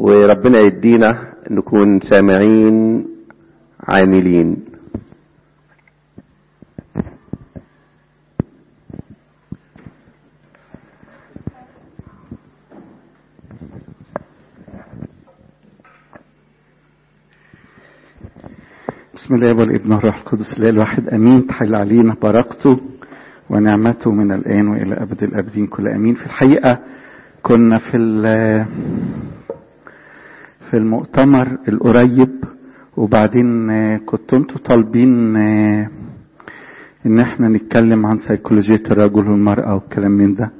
وربنا يدينا نكون سامعين عاملين بسم الله والابن والروح القدس الاله الواحد امين تحل علينا بركته ونعمته من الان والى ابد الابدين كل امين في الحقيقه كنا في في المؤتمر القريب وبعدين كنتوا انتوا طالبين ان احنا نتكلم عن سيكولوجية الرجل والمرأة والكلام من ده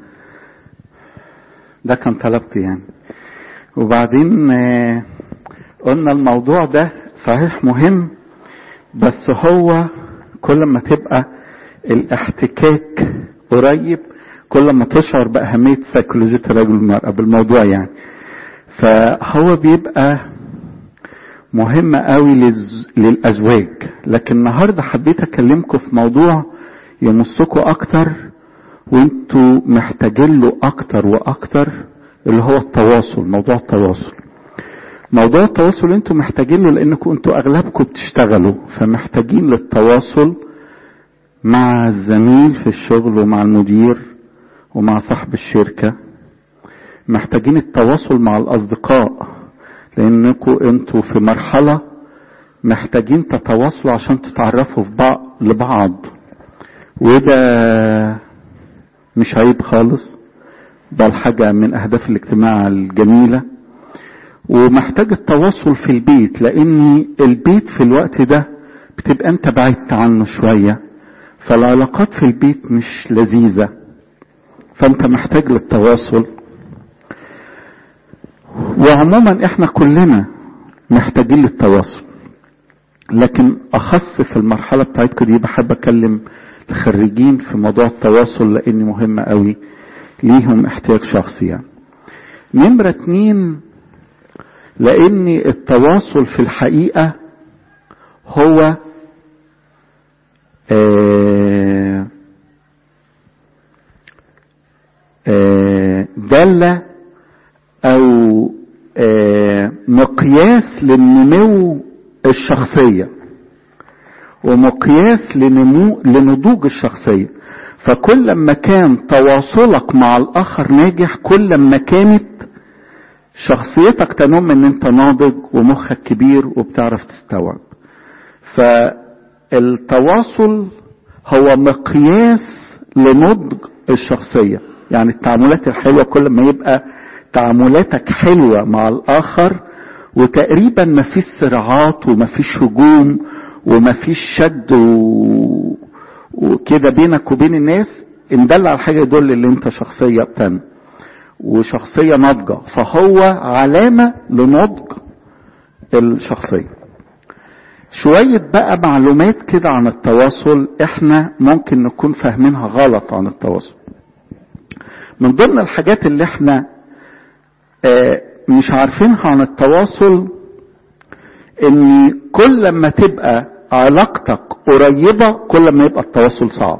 ده كان طلبتي يعني وبعدين قلنا الموضوع ده صحيح مهم بس هو كل ما تبقى الاحتكاك قريب كل ما تشعر بأهمية سيكولوجية الرجل والمرأة بالموضوع يعني فهو بيبقى مهم قوي للأزواج لكن النهاردة حبيت أكلمكم في موضوع يمسكم أكتر وانتوا محتاجين له أكتر وأكتر اللي هو التواصل موضوع التواصل موضوع التواصل انتوا محتاجين له لانكم انتوا اغلبكم بتشتغلوا فمحتاجين للتواصل مع الزميل في الشغل ومع المدير ومع صاحب الشركة محتاجين التواصل مع الاصدقاء لانكم انتوا في مرحلة محتاجين تتواصلوا عشان تتعرفوا في بعض لبعض وده مش عيب خالص ده حاجة من اهداف الاجتماع الجميله ومحتاج التواصل في البيت لان البيت في الوقت ده بتبقى انت بعدت عنه شوية فالعلاقات في البيت مش لذيذة فانت محتاج للتواصل وعموما احنا كلنا محتاجين للتواصل لكن اخص في المرحلة بتاعتكم دي بحب اكلم الخريجين في موضوع التواصل لاني مهم قوي ليهم احتياج شخصي يعني نمرة اتنين لان التواصل في الحقيقه هو آآ آآ دالة او مقياس للنمو الشخصية ومقياس لنمو لنضوج الشخصية فكل ما كان تواصلك مع الاخر ناجح كل ما كانت شخصيتك تنم ان انت ناضج ومخك كبير وبتعرف تستوعب فالتواصل هو مقياس لنضج الشخصية يعني التعاملات الحلوة كل ما يبقى تعاملاتك حلوة مع الآخر وتقريبا ما فيش صراعات وما فيش هجوم وما فيش شد و... وكده بينك وبين الناس ان دل على حاجة يدل ان انت شخصية بتنمو وشخصية ناضجة فهو علامة لنضج الشخصية شوية بقى معلومات كده عن التواصل احنا ممكن نكون فاهمينها غلط عن التواصل من ضمن الحاجات اللي احنا اه مش عارفينها عن التواصل ان كل ما تبقى علاقتك قريبة كل ما يبقى التواصل صعب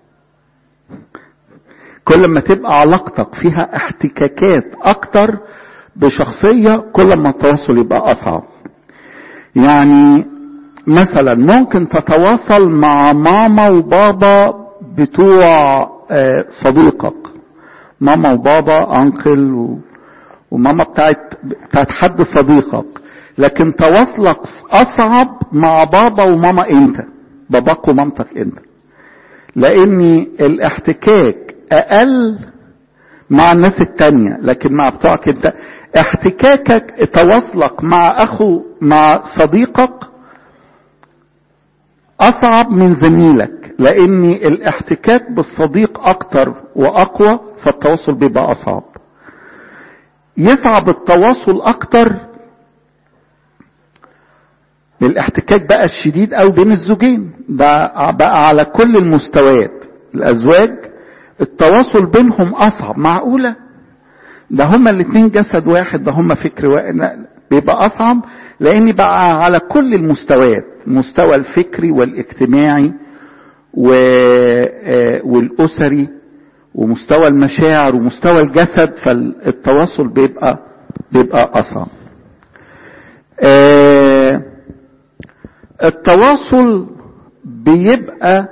كل ما تبقى علاقتك فيها احتكاكات اكتر بشخصية كل ما التواصل يبقى اصعب يعني مثلا ممكن تتواصل مع ماما وبابا بتوع صديقك ماما وبابا انكل و... وماما بتاعت بتاعت حد صديقك لكن تواصلك اصعب مع بابا وماما انت باباك ومامتك انت لان الاحتكاك اقل مع الناس التانية لكن مع بتوعك انت احتكاكك تواصلك مع اخو مع صديقك اصعب من زميلك لان الاحتكاك بالصديق اكتر واقوى فالتواصل بيبقى اصعب يصعب التواصل اكتر للاحتكاك بقى الشديد او بين الزوجين ده بقى على كل المستويات الازواج التواصل بينهم اصعب معقولة ده هما الاتنين جسد واحد ده هما فكر واحد بيبقى اصعب لان بقى على كل المستويات المستوى الفكري والاجتماعي والاسري ومستوى المشاعر ومستوى الجسد فالتواصل بيبقى بيبقى اصعب آه التواصل بيبقى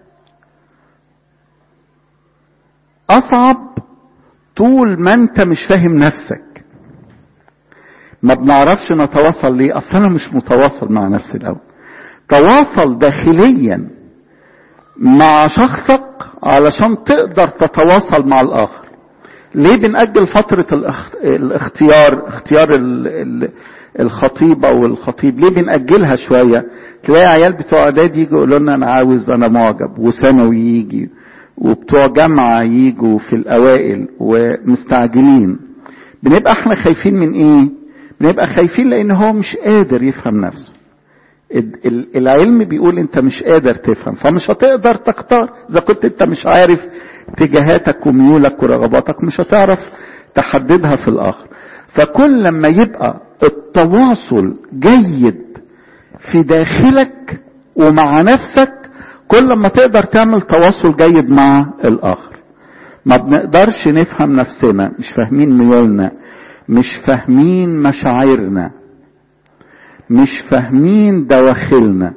اصعب طول ما انت مش فاهم نفسك ما بنعرفش نتواصل ليه اصل انا مش متواصل مع نفسي الاول تواصل داخليا مع شخصك علشان تقدر تتواصل مع الاخر ليه بنأجل فترة الاختيار اختيار الخطيبة والخطيب ليه بنأجلها شوية تلاقي عيال بتوع اعدادي يجوا يقولوا لنا انا عاوز انا معجب وثانوي يجي وبتوع جامعة يجوا في الاوائل ومستعجلين بنبقى احنا خايفين من ايه بنبقى خايفين لان هو مش قادر يفهم نفسه العلم بيقول انت مش قادر تفهم فمش هتقدر تختار اذا كنت انت مش عارف اتجاهاتك وميولك ورغباتك مش هتعرف تحددها في الاخر فكل لما يبقى التواصل جيد في داخلك ومع نفسك كل ما تقدر تعمل تواصل جيد مع الاخر ما بنقدرش نفهم نفسنا مش فاهمين ميولنا مش فاهمين مشاعرنا مش فاهمين دواخلنا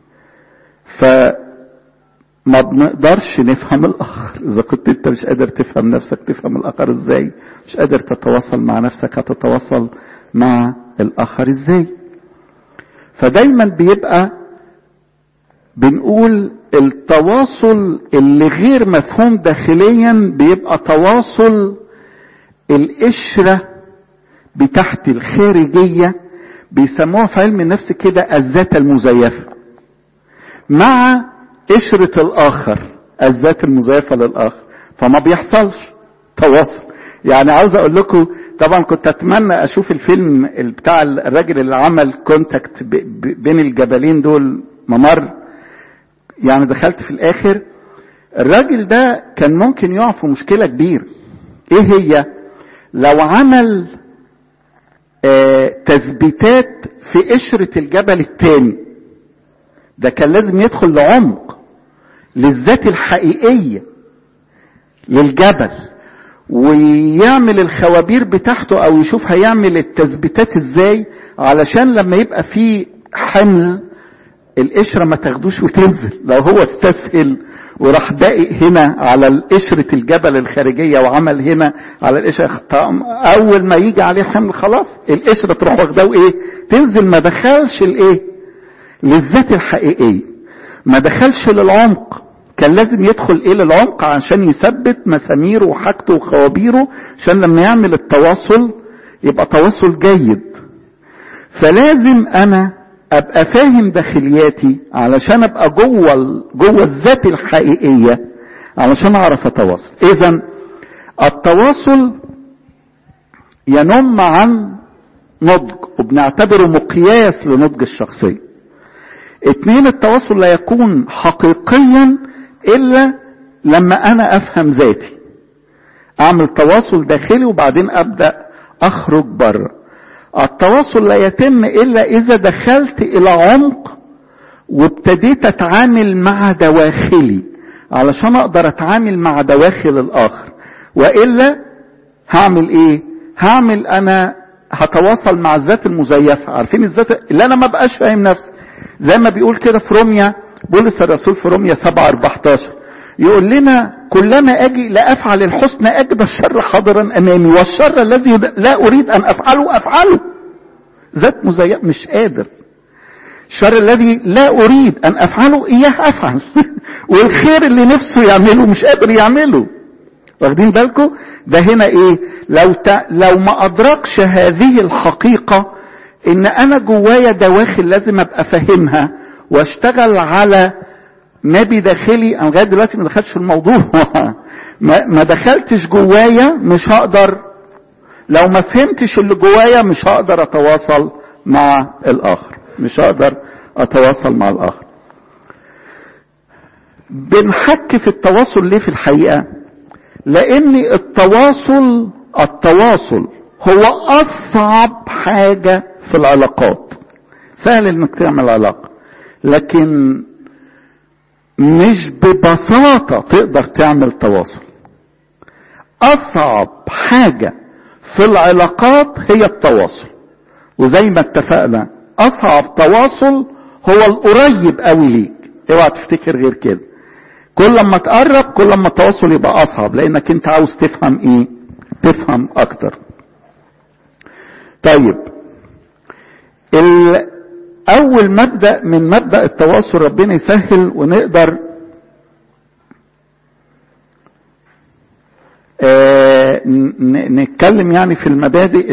فما بنقدرش نفهم الاخر اذا كنت انت مش قادر تفهم نفسك تفهم الاخر ازاي مش قادر تتواصل مع نفسك هتتواصل مع الاخر ازاي فدايما بيبقى بنقول التواصل اللي غير مفهوم داخليا بيبقى تواصل القشرة بتحت الخارجية بيسموها في علم النفس كده الذات المزيفة مع قشرة الآخر الذات المزيفة للآخر فما بيحصلش تواصل يعني عاوز أقول لكم طبعا كنت أتمنى أشوف الفيلم بتاع الراجل اللي عمل كونتاكت بين الجبلين دول ممر يعني دخلت في الآخر الراجل ده كان ممكن يقع في مشكلة كبيرة إيه هي؟ لو عمل آه تثبيتات في قشرة الجبل التاني ده كان لازم يدخل لعمق للذات الحقيقية للجبل ويعمل الخوابير بتاعته او يشوف هيعمل التثبيتات ازاي علشان لما يبقى في حمل القشرة ما تاخدوش وتنزل لو هو استسهل وراح داقق هنا على قشرة الجبل الخارجية وعمل هنا على القشرة أول ما يجي عليه حمل خلاص القشرة تروح واخداه وإيه؟ تنزل ما دخلش الإيه؟ للذات الحقيقية ما دخلش للعمق كان لازم يدخل إيه للعمق عشان يثبت مساميره وحاجته وخوابيره عشان لما يعمل التواصل يبقى تواصل جيد فلازم أنا ابقى فاهم داخلياتي علشان ابقى جوه جوه الذات الحقيقيه علشان اعرف اتواصل اذا التواصل ينم عن نضج وبنعتبره مقياس لنضج الشخصيه اتنين التواصل لا يكون حقيقيا الا لما انا افهم ذاتي اعمل تواصل داخلي وبعدين ابدا اخرج بره التواصل لا يتم الا اذا دخلت الى عمق وابتديت اتعامل مع دواخلي علشان اقدر اتعامل مع دواخل الاخر والا هعمل ايه هعمل انا هتواصل مع الذات المزيفه عارفين الذات اللي انا ما بقاش فاهم نفسي زي ما بيقول كده في روميا بولس الرسول في روميا 7 14 يقول لنا كلما اجي لافعل الحسن اجد الشر حاضرا امامي والشر الذي لا اريد ان افعله افعله ذات مزيف مش قادر الشر الذي لا اريد ان افعله اياه افعل والخير اللي نفسه يعمله مش قادر يعمله واخدين بالكم ده هنا ايه لو ت... لو ما ادركش هذه الحقيقه ان انا جوايا دواخل لازم ابقى فاهمها واشتغل على ما بداخلي انا لغايه دلوقتي ما دخلتش في الموضوع ما دخلتش جوايا مش هقدر لو ما فهمتش اللي جوايا مش هقدر اتواصل مع الاخر مش هقدر اتواصل مع الاخر بنحك في التواصل ليه في الحقيقه لان التواصل التواصل هو اصعب حاجه في العلاقات سهل انك تعمل علاقه لكن مش ببساطة تقدر تعمل تواصل أصعب حاجة في العلاقات هي التواصل وزي ما اتفقنا اصعب تواصل هو القريب قوي ليك اوعى تفتكر غير كده كل ما تقرب كل ما التواصل يبقى اصعب لانك انت عاوز تفهم ايه تفهم اكتر طيب اول مبدا من مبدا التواصل ربنا يسهل ونقدر آه نتكلم يعني في المبادئ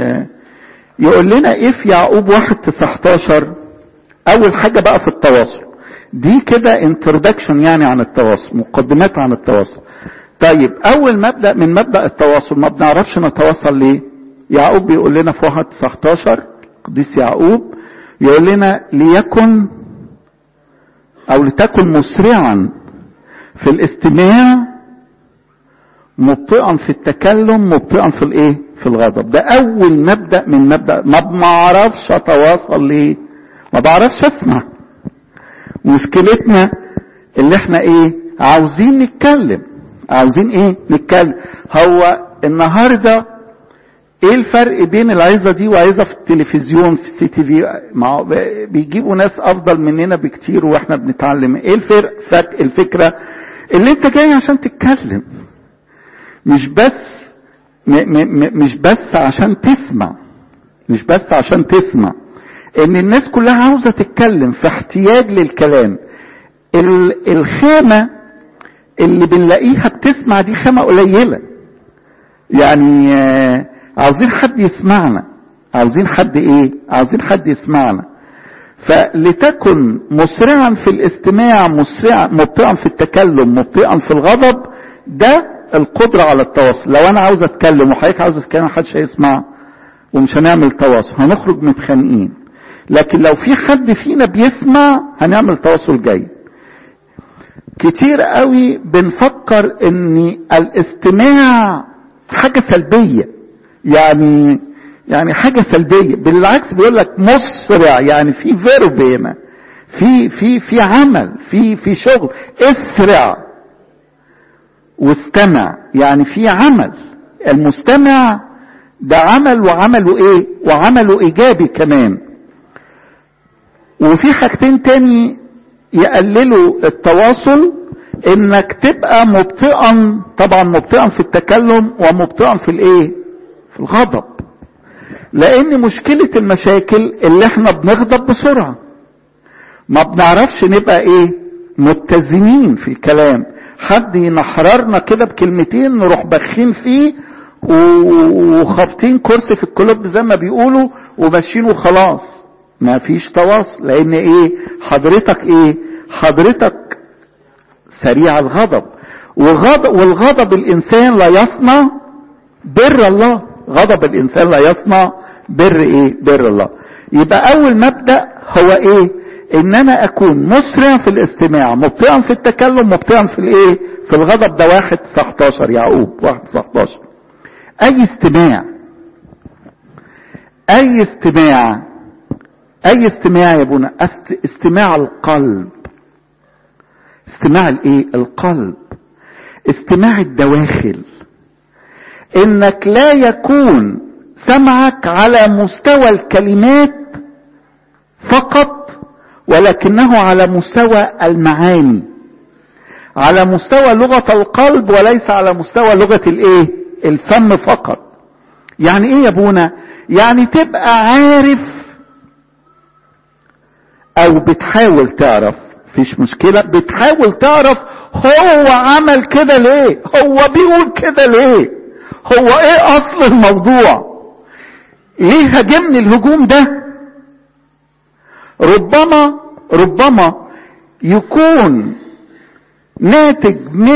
يقول لنا ايه في يعقوب واحد 19 اول حاجه بقى في التواصل دي كده انترودكشن يعني عن التواصل مقدمات عن التواصل طيب اول مبدا من مبدا التواصل ما بنعرفش نتواصل ليه يعقوب بيقول لنا في واحد 19 قديس يعقوب يقول لنا ليكن او لتكن مسرعا في الاستماع مبطئا في التكلم مبطئا في الايه في الغضب ده اول مبدا من مبدا ما بعرفش اتواصل ليه ما بعرفش اسمع مشكلتنا اللي احنا ايه عاوزين نتكلم عاوزين ايه نتكلم هو النهارده ايه الفرق بين العظه دي وعظه في التلفزيون في السي تي في بيجيبوا ناس افضل مننا بكتير واحنا بنتعلم ايه الفرق فرق الفكره اللي انت جاي عشان تتكلم مش بس م م مش بس عشان تسمع مش بس عشان تسمع ان الناس كلها عاوزه تتكلم في احتياج للكلام الخامه اللي بنلاقيها بتسمع دي خامه قليله يعني عاوزين حد يسمعنا عاوزين حد ايه عاوزين حد يسمعنا فلتكن مسرعا في الاستماع مسرعا مبطئا في التكلم مبطئا في الغضب ده القدرة على التواصل لو انا عاوز اتكلم وحضرتك عاوز تتكلم محدش هيسمع ومش هنعمل تواصل هنخرج متخانقين لكن لو في حد فينا بيسمع هنعمل تواصل جيد كتير قوي بنفكر ان الاستماع حاجة سلبية يعني يعني حاجة سلبية بالعكس بيقول لك مسرع يعني في فيرب هنا في في في عمل في في شغل اسرع واستمع يعني في عمل المستمع ده عمل وعمله ايه وعمله ايجابي كمان وفي حاجتين تاني يقللوا التواصل انك تبقى مبطئا طبعا مبطئا في التكلم ومبطئا في الايه في الغضب لان مشكلة المشاكل اللي احنا بنغضب بسرعة ما بنعرفش نبقى ايه متزنين في الكلام حد ينحررنا كده بكلمتين نروح بخين فيه وخابطين كرسي في الكلوب زي ما بيقولوا وماشيين وخلاص ما فيش تواصل لان ايه حضرتك ايه حضرتك سريع الغضب وغضب والغضب الانسان لا يصنع بر الله غضب الانسان لا يصنع بر ايه بر الله يبقى اول مبدا هو ايه ان انا اكون مسرع في الاستماع مبطئا في التكلم مبطئا في الايه في الغضب ده واحد 19 يعقوب واحد 19 اي استماع اي استماع اي استماع يا ابونا استماع القلب استماع الايه القلب استماع الدواخل انك لا يكون سمعك على مستوى الكلمات فقط ولكنه على مستوى المعاني على مستوى لغة القلب وليس على مستوى لغة الايه الفم فقط يعني ايه يا ابونا يعني تبقى عارف او بتحاول تعرف فيش مشكلة بتحاول تعرف هو عمل كده ليه هو بيقول كده ليه هو ايه اصل الموضوع ليه هاجمني الهجوم ده ربما ربما يكون ناتج من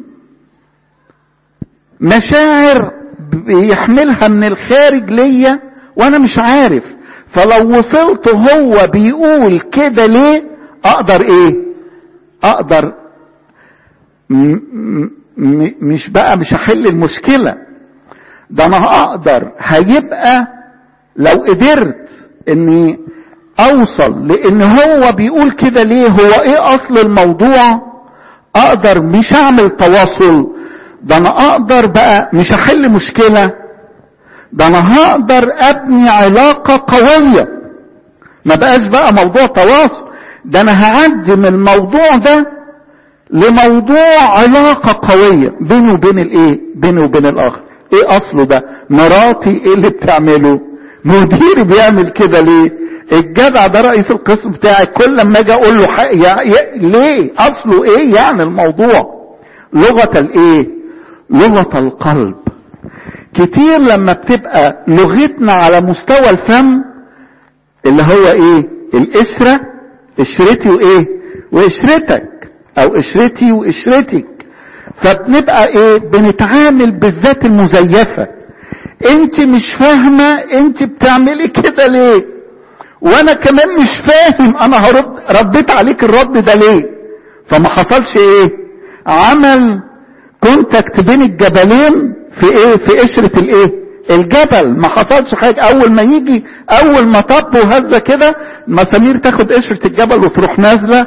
مشاعر بيحملها من الخارج ليا وانا مش عارف فلو وصلت هو بيقول كده ليه اقدر ايه اقدر م م مش بقى مش هحل المشكلة ده انا اقدر هيبقى لو قدرت اني اوصل لان هو بيقول كده ليه هو ايه اصل الموضوع اقدر مش اعمل تواصل ده انا اقدر بقى مش هحل مشكلة ده انا هقدر ابني علاقة قوية ما بقاش بقى موضوع تواصل ده انا هعدي من الموضوع ده لموضوع علاقة قوية بيني وبين الايه بيني وبين الاخر ايه اصله ده مراتي ايه اللي بتعمله مديري بيعمل كده ليه الجدع ده رئيس القسم بتاعي كل لما اجي اقول له حق يا يا ليه اصله ايه يعني الموضوع لغة الايه لغة القلب كتير لما بتبقى لغتنا على مستوى الفم اللي هو ايه القشرة قشرتي وايه وقشرتك او قشرتي وقشرتك فبنبقى ايه بنتعامل بالذات المزيفة انت مش فاهمة انت بتعملي كده ليه وانا كمان مش فاهم انا هرد رديت عليك الرد ده ليه فما حصلش ايه عمل كونتاكت بين الجبلين في ايه في قشرة الايه الجبل ما حصلش حاجة اول ما يجي اول ما طب وهزة كده مسامير تاخد قشرة الجبل وتروح نازلة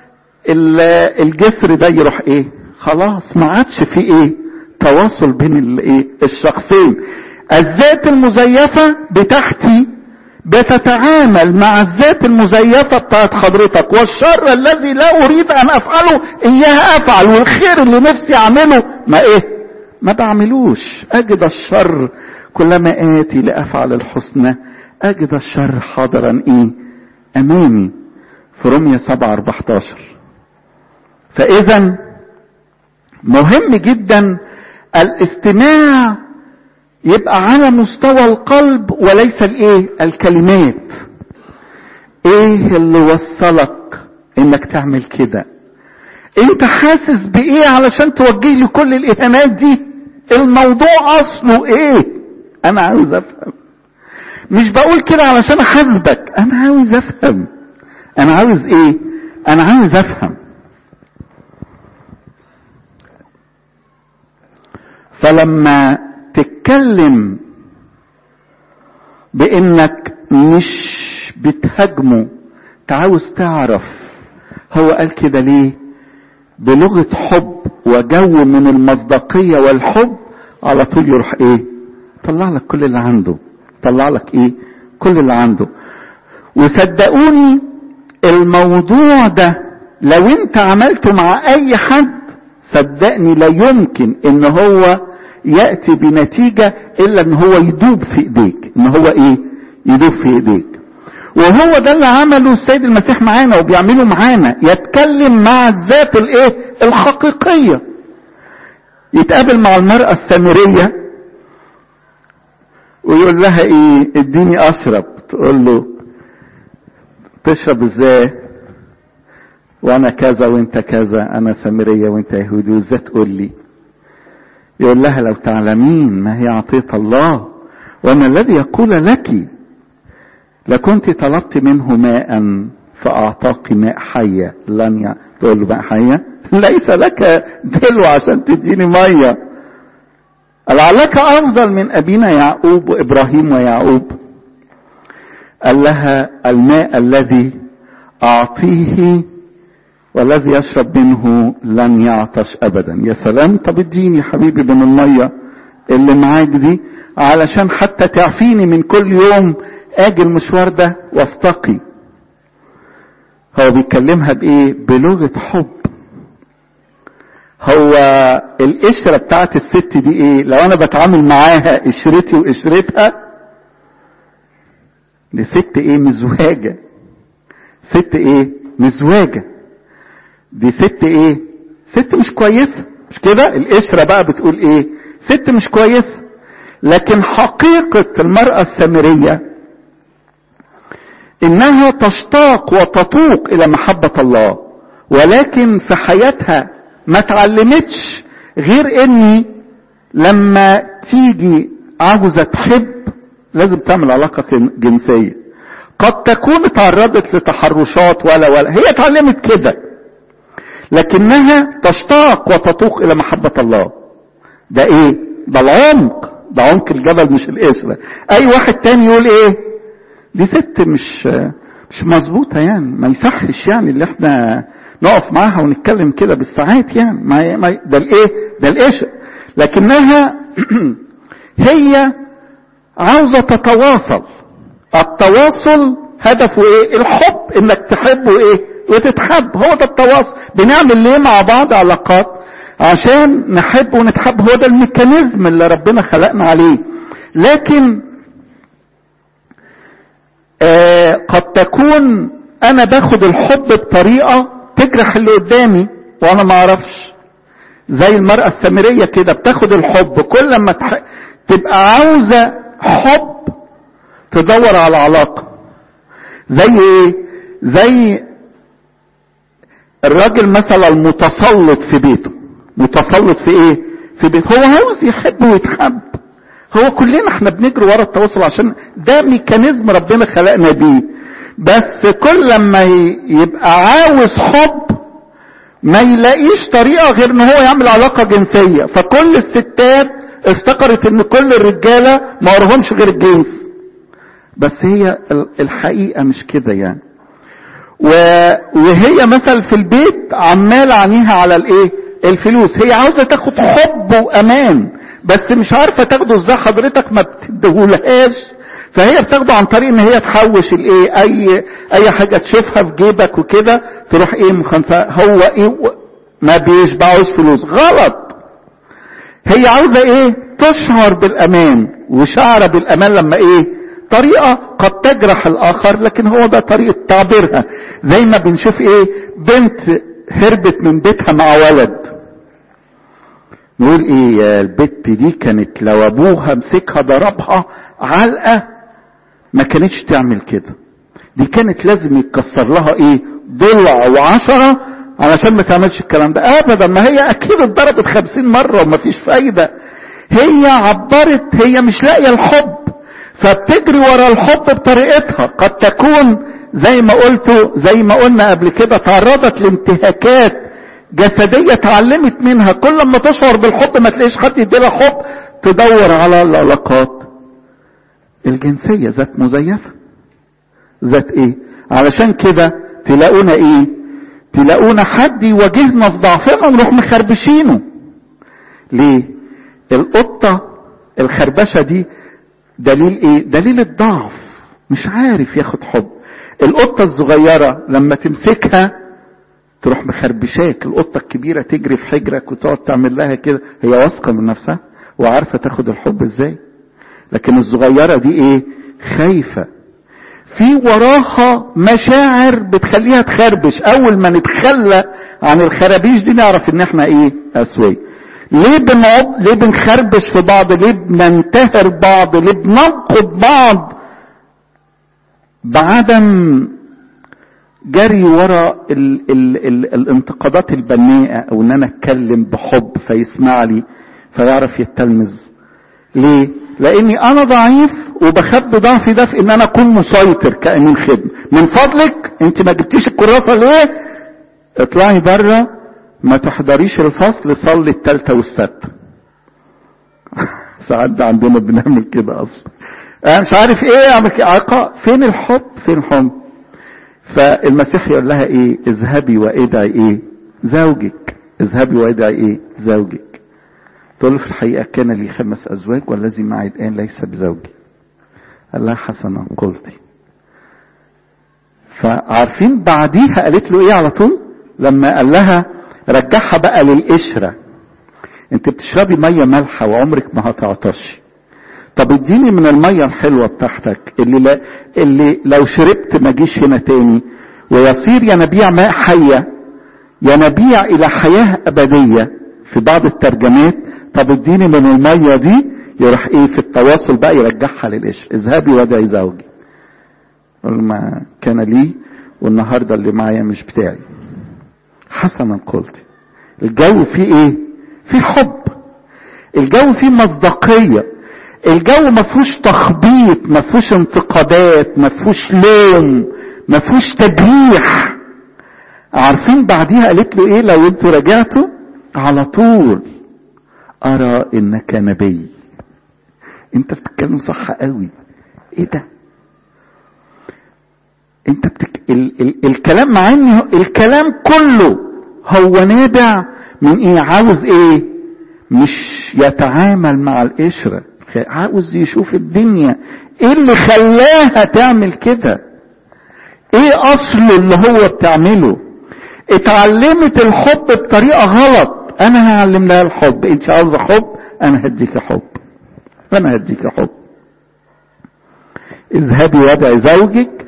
الجسر ده يروح ايه خلاص ما عادش في ايه تواصل بين الايه الشخصين الذات المزيفة بتاعتي بتتعامل مع الذات المزيفة بتاعت حضرتك والشر الذي لا اريد ان افعله اياه افعل والخير اللي نفسي اعمله ما ايه ما بعملوش اجد الشر كلما اتي لافعل الحسنى اجد الشر حاضرا ايه امامي في رمية 7 14 فاذا مهم جدا الاستماع يبقى على مستوى القلب وليس الايه الكلمات ايه اللي وصلك انك تعمل كده انت حاسس بايه علشان توجه لي كل الاهانات دي الموضوع اصله ايه انا عاوز افهم مش بقول كده علشان احاسبك انا عاوز افهم انا عاوز ايه انا عاوز افهم فلما تتكلم بانك مش بتهاجمه تعاوز تعرف هو قال كده ليه بلغة حب وجو من المصداقية والحب على طول يروح ايه طلع لك كل اللي عنده طلع لك ايه كل اللي عنده وصدقوني الموضوع ده لو انت عملته مع اي حد صدقني لا يمكن ان هو ياتي بنتيجه الا ان هو يدوب في ايديك ان هو ايه يدوب في ايديك وهو ده اللي عمله السيد المسيح معانا وبيعمله معانا يتكلم مع الذات الايه الحقيقيه يتقابل مع المراه السامريه ويقول لها ايه اديني اشرب تقول له تشرب ازاي وانا كذا وانت كذا انا سامريه وانت يهودي وازاي تقول لي يقول لها لو تعلمين ما هي عطيه الله وما الذي يقول لك لكنت طلبت منه ماء فاعطاك ماء حيه لن ي... تقول له ماء حيه ليس لك دلو عشان تديني ميه لعلك افضل من ابينا يعقوب وابراهيم ويعقوب قال لها الماء الذي اعطيه والذي يشرب منه لن يعطش ابدا يا سلام طب اديني حبيبي من الميه اللي معاك دي علشان حتى تعفيني من كل يوم اجي المشوار ده واستقي هو بيكلمها بايه بلغه حب هو القشره بتاعت الست دي ايه لو انا بتعامل معاها قشرتي وقشرتها دي ست ايه مزواجه ست ايه مزواجه دي ست ايه ست مش كويسه مش كده القشره بقى بتقول ايه ست مش كويسه لكن حقيقه المراه السامريه انها تشتاق وتطوق الى محبه الله ولكن في حياتها ما تعلمتش غير اني لما تيجي عاوزه تحب لازم تعمل علاقه جنسيه قد تكون تعرضت لتحرشات ولا ولا هي اتعلمت كده لكنها تشتاق وتطوق الى محبه الله ده ايه ده العمق ده عمق الجبل مش القشره اي واحد تاني يقول ايه دي ست مش مش مظبوطه يعني ما يصحش يعني اللي احنا نقف معاها ونتكلم كده بالساعات يعني ما ما ده الايه ده القشر لكنها هي عاوزة تتواصل التواصل هدفه ايه الحب انك تحب وايه وتتحب هو ده التواصل بنعمل ليه مع بعض علاقات عشان نحب ونتحب هو ده الميكانيزم اللي ربنا خلقنا عليه لكن آه قد تكون انا باخد الحب بطريقة تجرح اللي قدامي وانا ما اعرفش زي المرأة السامرية كده بتاخد الحب كل ما تح... تبقى عاوزة حب تدور على علاقة زي ايه زي الراجل مثلا المتسلط في بيته متسلط في ايه في بيته هو عاوز يحب ويتحب هو كلنا احنا بنجري ورا التواصل عشان ده ميكانيزم ربنا خلقنا بيه بس كل لما يبقى عاوز حب ما يلاقيش طريقة غير ان هو يعمل علاقة جنسية فكل الستات افتكرت ان كل الرجالة ما ورهمش غير الجنس بس هي الحقيقة مش كده يعني وهي مثلا في البيت عمال عينيها على الايه الفلوس هي عاوزة تاخد حب وامان بس مش عارفة تاخده ازاي حضرتك ما بتديهولهاش فهي بتاخده عن طريق ان هي تحوش الايه اي اي حاجة تشوفها في جيبك وكده تروح ايه مخنفة هو ايه ما بيشبعوش فلوس غلط هي عاوزة ايه تشعر بالامان وشعر بالامان لما ايه طريقة قد تجرح الآخر لكن هو ده طريقة تعبيرها زي ما بنشوف إيه بنت هربت من بيتها مع ولد نقول إيه يا البت دي كانت لو أبوها مسكها ضربها علقة ما كانتش تعمل كده دي كانت لازم يتكسر لها إيه ضلع وعشرة علشان ما تعملش الكلام ده أبدا ما هي أكيد اتضربت خمسين مرة وما فيش فايدة هي عبرت هي مش لاقية الحب فبتجري ورا الحب بطريقتها قد تكون زي ما قلت زي ما قلنا قبل كده تعرضت لانتهاكات جسدية اتعلمت منها كل ما تشعر بالحب ما تلاقيش حد يديلها حب تدور على العلاقات الجنسية ذات مزيفة ذات ايه علشان كده تلاقونا ايه تلاقونا حد يواجهنا في ضعفنا ونروح مخربشينه ليه القطة الخربشة دي دليل ايه دليل الضعف مش عارف ياخد حب القطة الصغيرة لما تمسكها تروح مخربشاك القطة الكبيرة تجري في حجرك وتقعد تعمل لها كده هي واثقة من نفسها وعارفة تاخد الحب ازاي لكن الصغيرة دي ايه خايفة في وراها مشاعر بتخليها تخربش اول ما نتخلى عن الخرابيش دي نعرف ان احنا ايه اسويه ليه بنقعد ليه بنخربش في بعض ليه بننتهر بعض ليه بننقد بعض بعدم جري ورا ال ال ال الانتقادات البناءة او ان انا اتكلم بحب فيسمع لي فيعرف يتلمذ ليه لاني انا ضعيف وبخبي ضعفي ده في ان انا اكون مسيطر كامين خدمه من فضلك انت ما جبتيش الكراسه ليه اطلعي بره ما تحضريش الفصل صلي التالتة والستة ساعات عندنا بنعمل كده اصلا انا مش عارف ايه اعمل عقاء فين الحب فين الحب فالمسيح يقول لها ايه اذهبي وادعي ايه زوجك اذهبي وادعي ايه زوجك تقول في الحقيقة كان لي خمس ازواج والذي معي الان ليس بزوجي قال لها حسنا قلتي فعارفين بعديها قالت له ايه على طول لما قال لها رجعها بقى للقشرة انت بتشربي مية مالحة وعمرك ما هتعطشي طب اديني من المية الحلوة بتاعتك اللي, لا اللي لو شربت ما جيش هنا تاني ويصير ينابيع ماء حية ينابيع الى حياة ابدية في بعض الترجمات طب اديني من المية دي يروح ايه في التواصل بقى يرجعها للقشر اذهبي وادعي زوجي ما كان لي والنهاردة اللي معايا مش بتاعي حسنا قلت الجو فيه ايه فيه حب الجو فيه مصداقية الجو ما فيهوش تخبيط ما فيهوش انتقادات ما فيهوش لوم ما فيهوش تجريح عارفين بعديها قالت له ايه لو انتوا رجعتوا على طول ارى انك نبي انت بتتكلم صح قوي ايه ده انت بتك... ال... ال... الكلام مع ان الكلام كله هو نابع من ايه عاوز ايه مش يتعامل مع القشرة عاوز يشوف الدنيا ايه اللي خلاها تعمل كده ايه اصله اللي هو بتعمله اتعلمت الحب بطريقة غلط انا هعلم لها الحب انت عاوزة حب انا هديك حب انا هديك حب اذهبي وادعي زوجك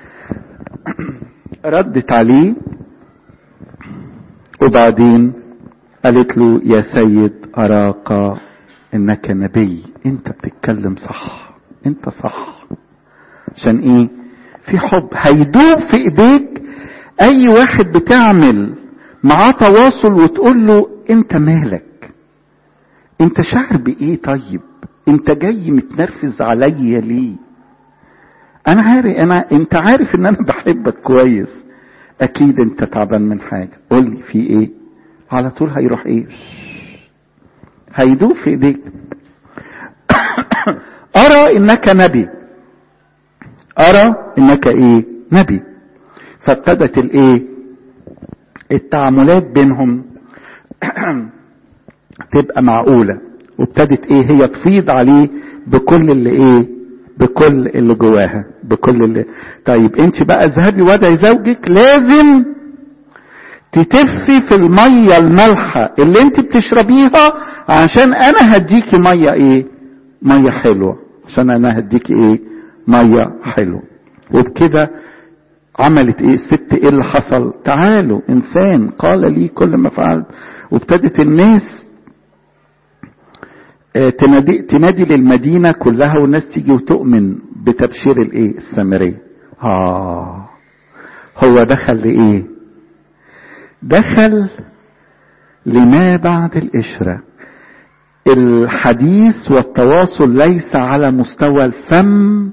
ردت عليه وبعدين قالت له يا سيد اراك انك نبي انت بتتكلم صح انت صح عشان ايه في حب هيدوب في ايديك اي واحد بتعمل معاه تواصل وتقول له انت مالك انت شعر بايه طيب انت جاي متنرفز عليا ليه انا عارف انا انت عارف ان انا بحبك كويس اكيد انت تعبان من حاجه قول لي في ايه على طول هيروح ايه هيدوب في ايديك ارى انك نبي ارى انك ايه نبي فابتدت الايه التعاملات بينهم تبقى معقوله وابتدت ايه هي تفيض عليه بكل اللي ايه بكل اللي جواها بكل اللي طيب انت بقى اذهبي وادعي زوجك لازم تتفي في الميه المالحه اللي انت بتشربيها عشان انا هديكي ميه ايه ميه حلوه عشان انا هديكي ايه ميه حلوه وبكده عملت ايه الست ايه اللي حصل تعالوا انسان قال لي كل ما فعلت وابتدت الناس تنادي, تنادي للمدينة كلها والناس تيجي وتؤمن بتبشير الايه السامرية اه هو دخل لايه دخل لما بعد القشرة الحديث والتواصل ليس على مستوى الفم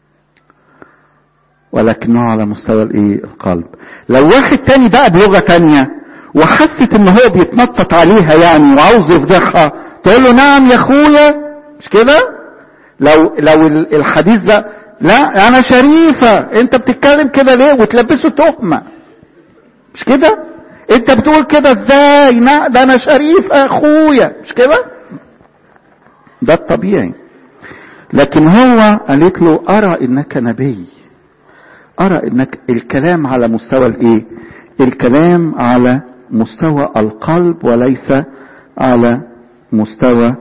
ولكنه على مستوى الايه القلب لو واحد تاني بقى بلغة تانية وحست ان هو بيتنطط عليها يعني وعاوز يفضحها تقول له نعم يا اخويا مش كده لو لو الحديث ده لا انا شريفة انت بتتكلم كده ليه وتلبسه تهمة مش كده انت بتقول كده ازاي لا ده انا شريف اخويا مش كده ده الطبيعي لكن هو قالت له ارى انك نبي ارى انك الكلام على مستوى الايه الكلام على مستوى القلب وليس على مستوى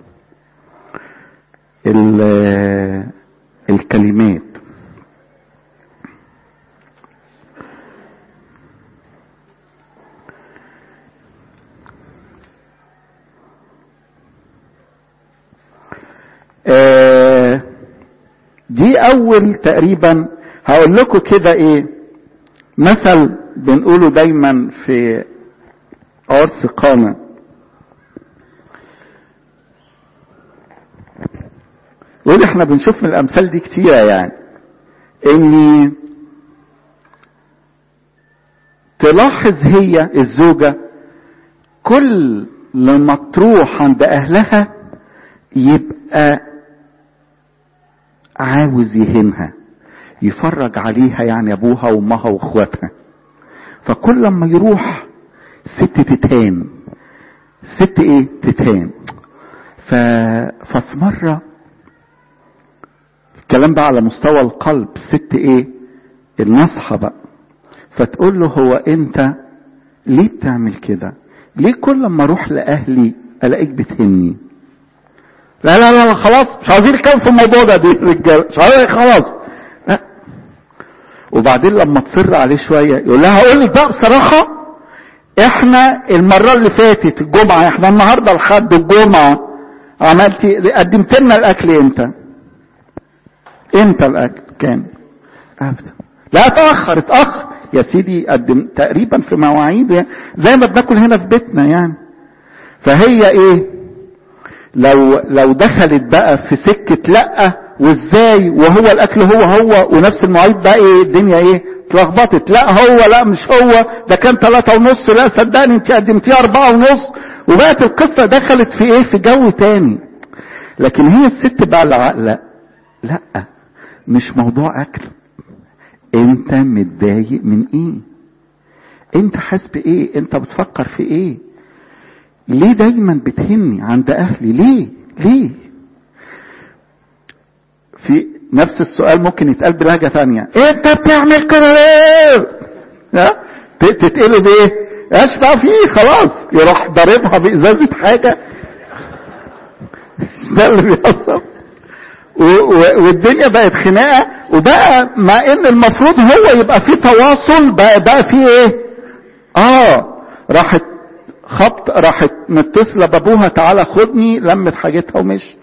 الكلمات دي اول تقريبا هقول لكم كده ايه مثل بنقوله دايما في عرس قامة يقول احنا بنشوف من الامثال دي كتيرة يعني ان تلاحظ هي الزوجة كل لما تروح عند اهلها يبقى عاوز يهينها يفرج عليها يعني ابوها وامها واخواتها فكل لما يروح ست تتهان ست ايه تتهان ف... ففي مرة الكلام بقى على مستوى القلب ست ايه النصحة بقى فتقول له هو انت ليه بتعمل كده ليه كل لما اروح لاهلي الاقيك بتهني لا لا لا خلاص مش عايزين نتكلم في الموضوع ده دي رجاله مش عايزين خلاص لا وبعدين لما تصر عليه شويه يقول لها هقول لك بقى بصراحه احنا المره اللي فاتت الجمعه احنا النهارده لحد الجمعه عملتي قدمت لنا الاكل امتى؟ امتى الاكل كان؟ ابدا لا اتاخر اتاخر يا سيدي قدم تقريبا في مواعيد زي ما بناكل هنا في بيتنا يعني فهي ايه لو لو دخلت بقى في سكه لا وازاي وهو الاكل هو هو ونفس المواعيد بقى ايه الدنيا ايه اتلخبطت لا هو لا مش هو ده كان ثلاثة ونص لا صدقني انت قدمتيه أربعة ونص وبقت القصة دخلت في ايه في جو تاني لكن هي الست بقى العقلة لا مش موضوع أكل انت متضايق من ايه انت حاسس بايه انت بتفكر في ايه ليه دايما بتهني عند اهلي ليه ليه في نفس السؤال ممكن يتقال بلهجة ثانية انت بتعمل كده ليه ها تتقلب ايه اشفع فيه خلاص يروح ضاربها بازازة حاجة ده اللي بيحصل والدنيا بقت خناقه وبقى مع ان المفروض هو يبقى في تواصل بقى بقى في ايه؟ اه راحت خبط راحت متصله بابوها تعالى خدني لمت حاجتها ومشي.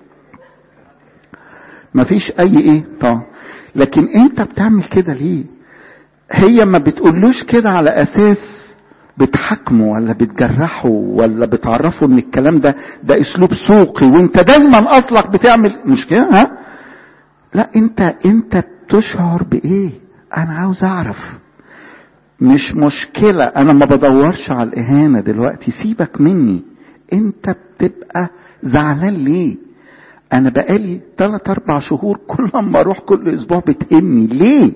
مفيش اي ايه طبعا لكن انت بتعمل كده ليه؟ هي ما بتقولوش كده على اساس بتحاكمه ولا بتجرحه ولا بتعرفه ان الكلام ده ده اسلوب سوقي وانت دايما اصلك بتعمل مش كده ها لا انت انت بتشعر بايه انا عاوز اعرف مش مشكلة انا ما بدورش على الاهانة دلوقتي سيبك مني انت بتبقى زعلان ليه انا بقالي ثلاث اربع شهور كل ما اروح كل اسبوع بتهمني ليه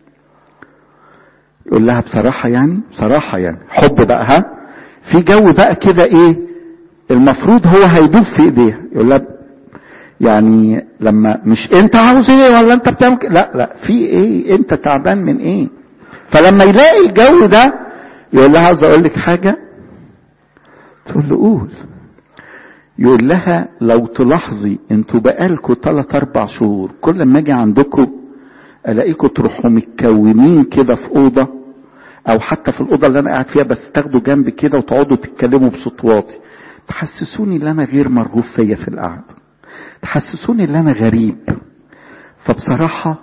يقول لها بصراحة يعني بصراحة يعني حب بقى ها في جو بقى كده ايه المفروض هو هيدوب في ايديها يقول لها يعني لما مش انت عاوز ايه ولا انت بتعمل لا لا في ايه انت تعبان من ايه فلما يلاقي الجو ده يقول لها عاوز اقول لك حاجة تقول له قول يقول لها لو تلاحظي انتوا بقالكوا ثلاث اربع شهور كل ما اجي عندكم الاقيكم تروحوا متكومين كده في اوضه او حتى في الاوضه اللي انا قاعد فيها بس تاخدوا جنب كده وتقعدوا تتكلموا بصوت واطي تحسسوني ان انا غير مرغوب فيا في القعده تحسسوني ان انا غريب فبصراحه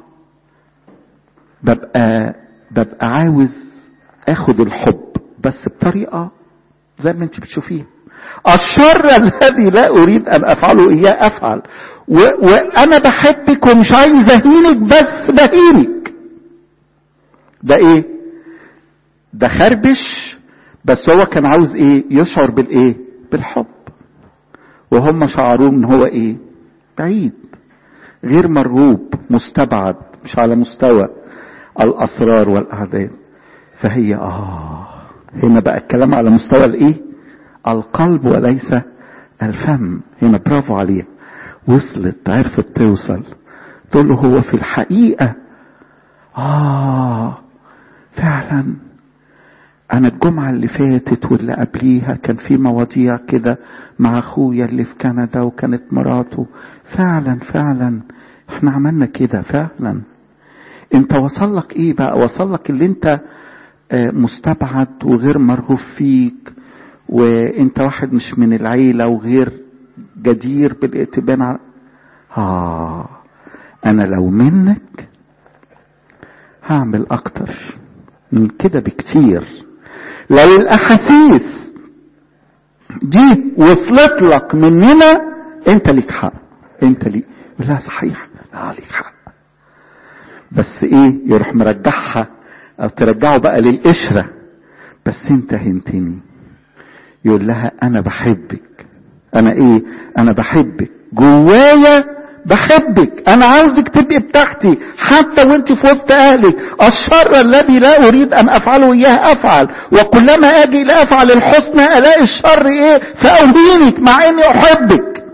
ببقى ببقى عاوز اخد الحب بس بطريقه زي ما انت بتشوفيها الشر الذي لا اريد ان افعله اياه افعل و... وانا بحبك ومش عايز اهينك بس بهينك ده ايه ده خربش بس هو كان عاوز ايه يشعر بالايه بالحب وهم شعروه ان هو ايه بعيد غير مرغوب مستبعد مش على مستوى الاسرار والاعداد فهي اه هنا بقى الكلام على مستوى الايه القلب وليس الفم هنا برافو عليها وصلت عرفت توصل تقول له هو في الحقيقة آه فعلا أنا الجمعة اللي فاتت واللي قبليها كان في مواضيع كده مع أخويا اللي في كندا وكانت مراته فعلا فعلا احنا عملنا كده فعلا انت وصل لك ايه بقى وصل لك اللي انت مستبعد وغير مرغوب فيك وانت واحد مش من العيلة وغير جدير بالائتمان على آه أنا لو منك هعمل أكتر من كده بكتير لو الأحاسيس دي وصلت لك مننا أنت ليك حق أنت ليك لا صحيح لا ليك حق بس إيه يروح مرجعها أو ترجعه بقى للقشرة بس أنت هنتني يقول لها أنا بحبك انا ايه انا بحبك جوايا بحبك انا عاوزك تبقي بتاعتي حتى وانت في وسط اهلك الشر الذي لا اريد ان افعله اياه افعل وكلما اجي لافعل الحسنى الاقي الشر ايه فاوهينك مع اني احبك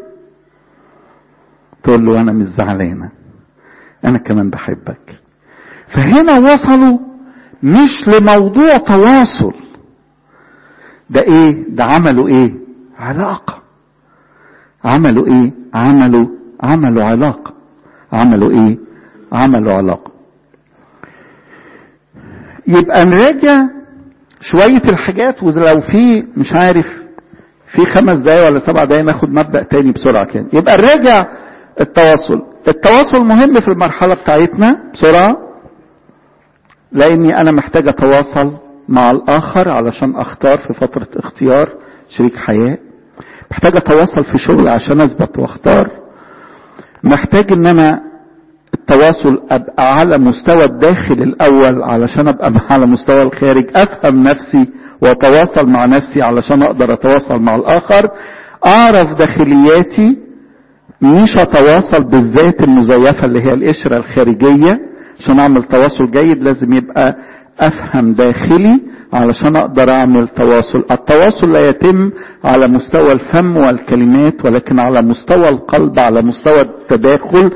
تقول له انا مش زعلانه انا كمان بحبك فهنا وصلوا مش لموضوع تواصل ده ايه ده عملوا ايه علاقه عملوا ايه عملوا عملوا علاقة عملوا ايه عملوا علاقة يبقى نراجع شوية الحاجات ولو في مش عارف في خمس دقايق ولا سبع دقايق ناخد مبدأ تاني بسرعة كده يبقى نراجع التواصل التواصل مهم في المرحلة بتاعتنا بسرعة لاني انا محتاج اتواصل مع الاخر علشان اختار في فترة اختيار شريك حياة محتاج اتواصل في شغل عشان اثبت واختار محتاج ان انا التواصل ابقى على مستوى الداخل الاول علشان ابقى على مستوى الخارج افهم نفسي واتواصل مع نفسي علشان اقدر اتواصل مع الاخر اعرف داخلياتي مش اتواصل بالذات المزيفه اللي هي القشره الخارجيه عشان اعمل تواصل جيد لازم يبقى افهم داخلي علشان اقدر اعمل تواصل التواصل لا يتم على مستوى الفم والكلمات ولكن على مستوى القلب على مستوى التداخل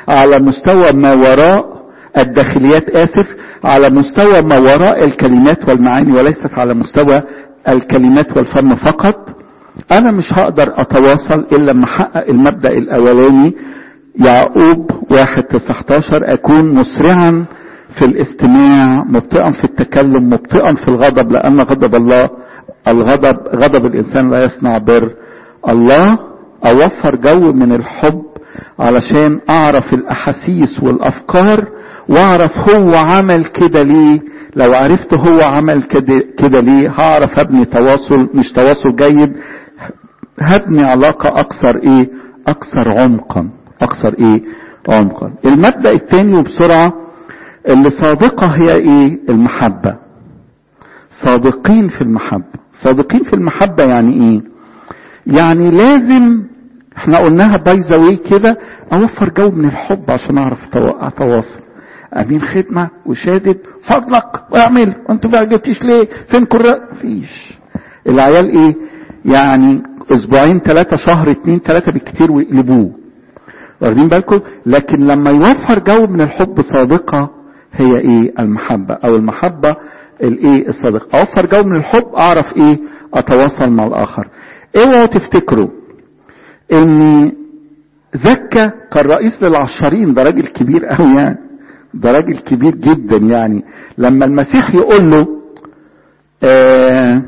على مستوى ما وراء الداخليات اسف على مستوى ما وراء الكلمات والمعاني وليست على مستوى الكلمات والفم فقط انا مش هقدر اتواصل الا لما احقق المبدا الاولاني يعقوب واحد تسعتاشر اكون مسرعا في الاستماع مبطئا في التكلم مبطئا في الغضب لان غضب الله الغضب غضب الانسان لا يصنع بر الله اوفر جو من الحب علشان اعرف الاحاسيس والافكار واعرف هو عمل كده ليه لو عرفت هو عمل كده ليه هعرف ابني تواصل مش تواصل جيد هبني علاقة اكثر ايه اكثر عمقا اكثر ايه عمقا المبدأ الثاني وبسرعة اللي صادقة هي ايه المحبة صادقين في المحبة صادقين في المحبة يعني ايه يعني لازم احنا قلناها بايزا واي كده اوفر جو من الحب عشان اعرف اتواصل امين خدمة وشادد فضلك واعمل انت ما جبتيش ليه فين كرة فيش العيال ايه يعني اسبوعين ثلاثة شهر اتنين ثلاثة بالكتير ويقلبوه واخدين بالكم لكن لما يوفر جو من الحب صادقة هي ايه المحبة او المحبة الايه الصادقة اوفر جو من الحب اعرف ايه اتواصل مع الاخر اوعوا تفتكروا ان زكا كان رئيس للعشارين ده راجل كبير قوي يعني ده راجل كبير جدا يعني لما المسيح يقول له آه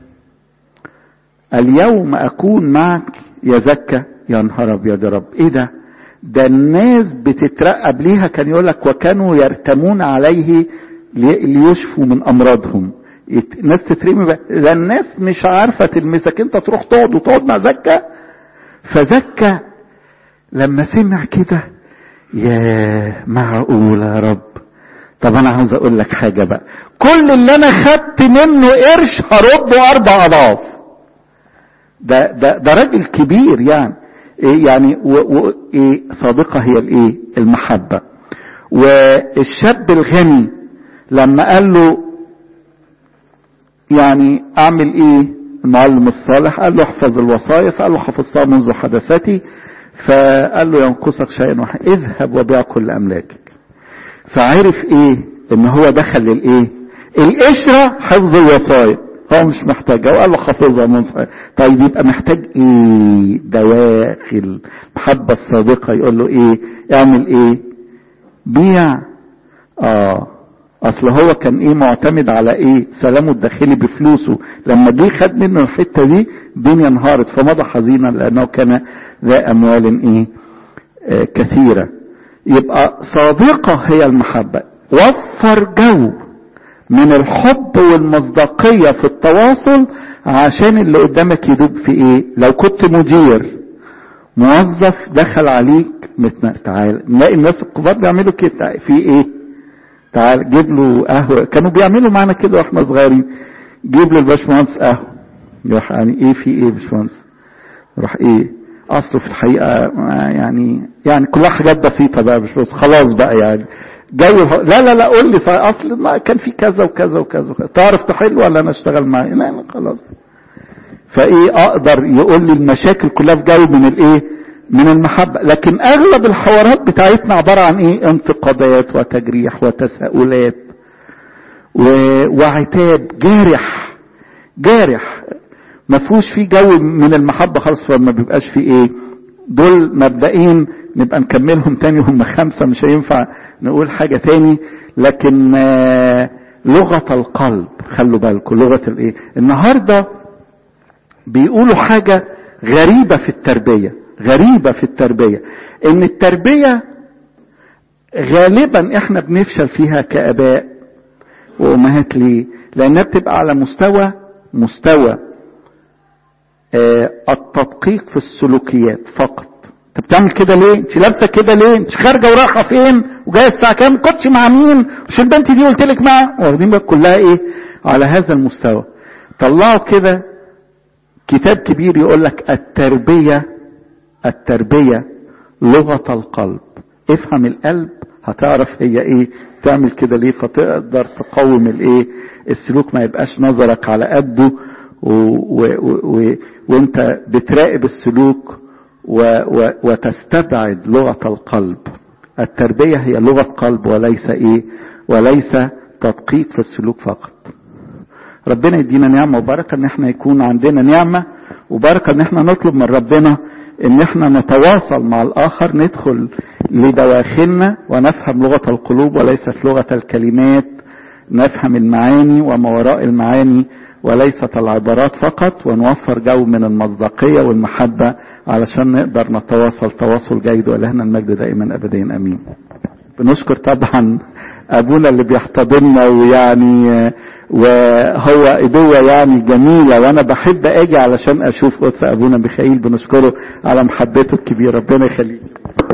اليوم اكون معك يا زكا يا نهار ابيض يا رب ايه ده ده الناس بتترقب ليها كان يقول لك وكانوا يرتمون عليه ليشفوا من امراضهم الناس تترمي بقى ده الناس مش عارفه تلمسك انت تروح تقعد وتقعد مع زكا فزكا لما سمع كده يا معقول يا رب طب انا عاوز اقول لك حاجه بقى كل اللي انا خدت منه قرش هرده اربع اضعاف ده ده ده راجل كبير يعني إيه يعني و و إيه صادقه هي الايه المحبه والشاب الغني لما قال له يعني اعمل ايه المعلم الصالح قال له احفظ الوصايا فقال له حفظتها منذ حدثتي فقال له ينقصك شيء واحد اذهب وبيع كل املاكك فعرف ايه ان هو دخل للايه القشرة حفظ الوصايا هو مش محتاجها وقال له حافظها من صحيح. طيب يبقى محتاج ايه دواخل المحبة الصادقة يقول له ايه اعمل ايه بيع اه اصل هو كان ايه معتمد على ايه سلامه الداخلي بفلوسه لما جه خد منه الحته دي الدنيا انهارت فمضى حزينا لانه كان ذا اموال ايه آه كثيره يبقى صادقه هي المحبه وفر جو من الحب والمصداقيه في التواصل عشان اللي قدامك يدوب في ايه لو كنت مدير موظف دخل عليك تعال نلاقي الناس الكبار بيعملوا كده في ايه تعال جيب له قهوه كانوا بيعملوا معانا كده واحنا صغيرين جيب له الباشمهندس قهوه يروح يعني ايه في ايه باشمهندس يروح ايه اصله في الحقيقه يعني يعني كلها حاجات بسيطه بقى مش بس خلاص بقى يعني جو لا لا لا قول لي اصل ما كان في كذا وكذا وكذا, وكذا. تعرف تحل ولا انا اشتغل معاه لا لا خلاص فايه اقدر يقول لي المشاكل كلها في جو من الايه من المحبة لكن اغلب الحوارات بتاعتنا عبارة عن ايه انتقادات وتجريح وتساؤلات و... وعتاب جارح جارح ما فيهوش فيه جو من المحبة خالص فما بيبقاش فيه ايه دول مبدئين نبقى نكملهم تاني هم خمسة مش هينفع نقول حاجة تاني لكن آه لغة القلب خلوا بالكم لغة الايه النهاردة بيقولوا حاجة غريبة في التربية غريبة في التربية ان التربية غالبا احنا بنفشل فيها كاباء وامهات ليه لانها بتبقى على مستوى مستوى آه التدقيق في السلوكيات فقط انت بتعمل كده ليه انت لابسه كده ليه انت خارجه ورايحه فين وجايه الساعه كام كنتش مع مين مش البنت دي قلت لك مع واخدين بالك كلها ايه على هذا المستوى طلعوا كده كتاب كبير يقول لك التربيه التربية لغة القلب افهم القلب هتعرف هي ايه تعمل كده ليه فتقدر تقوم الايه السلوك ما يبقاش نظرك على قده و و و وانت بتراقب السلوك و و وتستبعد لغة القلب التربية هي لغة قلب وليس ايه وليس تدقيق في السلوك فقط ربنا يدينا نعمة وبركة ان احنا يكون عندنا نعمة وبركة ان احنا نطلب من ربنا ان احنا نتواصل مع الاخر ندخل لدواخلنا ونفهم لغة القلوب وليست لغة الكلمات نفهم المعاني وما وراء المعاني وليست العبارات فقط ونوفر جو من المصداقية والمحبة علشان نقدر نتواصل تواصل جيد ولهنا المجد دائما ابدا امين بنشكر طبعا ابونا اللي بيحتضننا ويعني وهو ابوه يعني جميله وانا بحب اجي علشان اشوف قدس ابونا ميخائيل بنشكره على محبته الكبيره ربنا يخليه